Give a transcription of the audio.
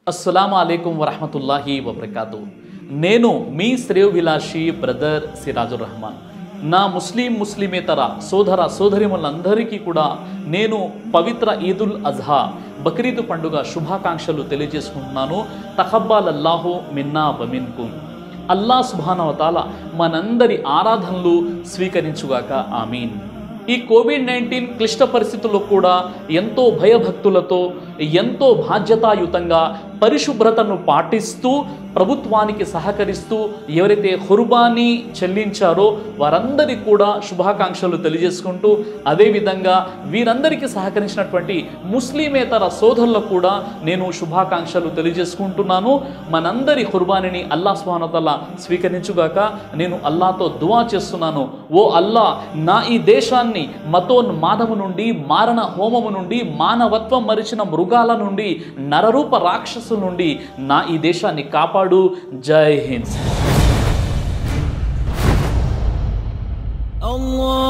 అస్సలాము అలైకుం వరహమతుల్లాహి వబర్కాతు నేను మీ శ్రేయోభిలాషి బ్రదర్ సిరాజుర్ రహమాన్ నా ముస్లిం ముస్లిమేతర సోదర సోదరిములందరికీ కూడా నేను పవిత్ర ఈదుల్ అజ్హా బక్రీద్ పండుగ శుభాకాంక్షలు తెలియజేసుకుంటున్నాను తహబ్బాల్ అల్లాహు మిన్నా బమిన్కుం అల్లా సుభానవతాల మనందరి ఆరాధనలు స్వీకరించుగాక ఆమీన్ ఈ కోవిడ్ నైన్టీన్ క్లిష్ట పరిస్థితుల్లో కూడా ఎంతో భయభక్తులతో ఎంతో బాధ్యతాయుతంగా పరిశుభ్రతను పాటిస్తూ ప్రభుత్వానికి సహకరిస్తూ ఎవరైతే హుర్బానీ చెల్లించారో వారందరికీ కూడా శుభాకాంక్షలు తెలియజేసుకుంటూ అదేవిధంగా వీరందరికీ సహకరించినటువంటి ముస్లిమేతర సోదరులకు కూడా నేను శుభాకాంక్షలు తెలియజేసుకుంటున్నాను మనందరి హుర్బానిని అల్లా స్వానతల స్వీకరించుగాక నేను అల్లాతో దువా చేస్తున్నాను ఓ అల్లా నా ఈ దేశాన్ని మతోన్మాదము నుండి మారణ హోమము నుండి మానవత్వం మరిచిన మృగాల నుండి నరరూప రాక్షసుల నుండి నా ఈ దేశాన్ని కాపాడు జై హింద్ الله